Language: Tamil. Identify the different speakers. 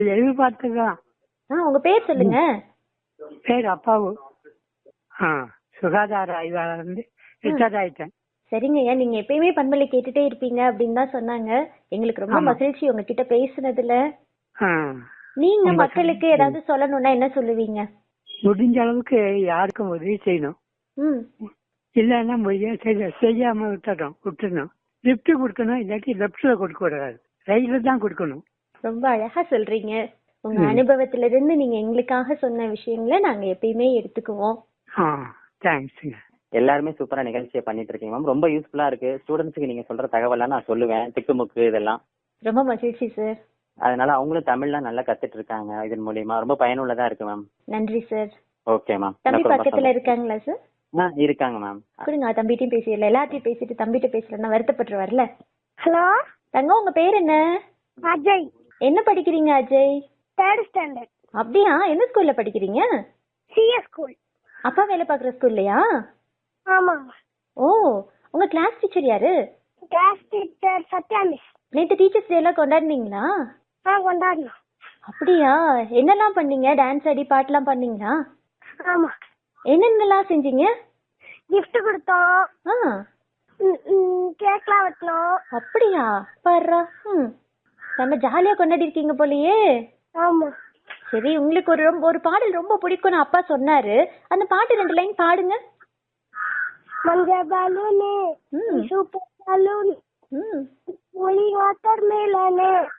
Speaker 1: எதிர்பார்த்துதான்
Speaker 2: ஆ உங்க பேர் சொல்லுங்க
Speaker 1: பேர் அப்பாவு ஆ சுகாதார ஆய்வாளர் வந்து ரிட்டையர்ட் ஆயிட்டேன்
Speaker 2: சரிங்க ஐயா நீங்க எப்பயுமே பண்பலை கேட்டுட்டே இருப்பீங்க அப்படின்னு தான் சொன்னாங்க எங்களுக்கு ரொம்ப
Speaker 1: ஆமா.
Speaker 2: மகிழ்ச்சி உங்ககிட்ட பேசுனதுல
Speaker 1: ஆ,
Speaker 2: நீங்க
Speaker 1: ரொம்ப
Speaker 2: மக்களுக்கு
Speaker 1: சந்தோஷம்.
Speaker 2: ஏதாவது சொல்லணும்னா என்ன சொல்லுவீங்க
Speaker 1: முடிஞ்ச அளவுக்கு யாருக்கும் உதவி செய்யணும்
Speaker 2: ம்
Speaker 1: இல்லைன்னா முடிய செய்ய செய்யாம விட்டுறோம் விட்டுறணும் லிஃப்ட் கொடுக்கணும் இல்லாட்டி லெஃப்ட்ல கொடுக்க கூடாது ரைட்ல தான் கொடுக்கணும்
Speaker 2: ரொம்ப அழகா சொல்றீங்க உங்க
Speaker 1: ம்.
Speaker 2: அனுபவத்துல இருந்து நீங்க எங்களுக்காக சொன்ன விஷயங்களை நாங்க எப்பயுமே எடுத்துக்குவோம்
Speaker 1: ஆ தேங்க்ஸுங்க
Speaker 3: எல்லாருமே சூப்பரா நிகழ்ச்சியை பண்ணிட்டு இருக்கீங்க மேம் ரொம்ப யூஸ்ஃபுல்லா இருக்கு ஸ்டூடெண்ட்ஸுக்கு நீங்க சொல்ற தகவலாம் நான் சொல்லுவேன் திக்குமுக்கு இதெல்லாம்
Speaker 2: ரொம்ப மகிழ்ச்சி சார்
Speaker 3: அதனால அவங்களும் தமிழ்லாம் நல்லா கத்துட்டு இருக்காங்க இதன் மூலியமா ரொம்ப பயனுள்ளதா இருக்கு மேம்
Speaker 2: நன்றி சார்
Speaker 3: ஓகே மேம்
Speaker 2: தம்பி
Speaker 3: எனக்கு ரொம்ப
Speaker 2: பக்கத்துல
Speaker 3: சந்தோஷம்.
Speaker 2: இருக்காங்களா சார்
Speaker 3: ஆ இருக்காங்க மேம்
Speaker 2: கொடுங்க தம்பிட்டையும் பேசிடல எல்லாத்தையும் பேசிட்டு தம்பிட்ட பேசலன்னா வருத்தப்பட்டு வரல
Speaker 4: ஹலோ
Speaker 2: தங்கம் உங்க பேர் என்ன
Speaker 4: அஜய்
Speaker 2: என்ன படிக்கிறீங்க அஜய்
Speaker 4: தேர்ட் ஸ்டாண்டர்ட்
Speaker 2: அப்படியா எந்த ஸ்கூல்ல படிக்கிறீங்க
Speaker 4: சிஎஸ் ஸ்கூல்
Speaker 2: அப்பா வேலை பார்க்குற ஸ்கூல்லையா
Speaker 4: ஆமா
Speaker 2: ஓ உங்க கிளாஸ் டீச்சர் யாரு
Speaker 4: கிளாஸ் டீச்சர் சத்யா மிஸ்
Speaker 2: நேத்து டீச்சர்ஸ் டே எல்லாம் கொண்டாடினீங்களா
Speaker 4: ஆ கொண்டாடணும்
Speaker 2: அப்படியா என்னெல்லாம் பண்ணீங்க டான்ஸ் ஆடி பாட்டுலாம் பண்ணீங்களா
Speaker 4: ஆமா
Speaker 2: என்னென்னலாம் செஞ்சீங்க
Speaker 4: gift கொடுத்தோம்
Speaker 2: ஆ
Speaker 4: கேக்லாம் வெட்டினோம்
Speaker 2: அப்படியா பாருடா ம் நம்ம ஜாலியா கொண்டாடி இருக்கீங்க போலயே
Speaker 4: ஆமா
Speaker 2: சரி உங்களுக்கு ஒரு ரொம்ப ஒரு பாடல் ரொம்ப பிடிக்கும்னு அப்பா சொன்னாரு அந்த பாட்டு ரெண்டு லைன் பாடுங்க
Speaker 4: மஞ்ச பலூனு
Speaker 2: ம்
Speaker 4: சூப்பர் பலூன்
Speaker 2: ம்
Speaker 4: ஒளி வாட்டர் மேலனு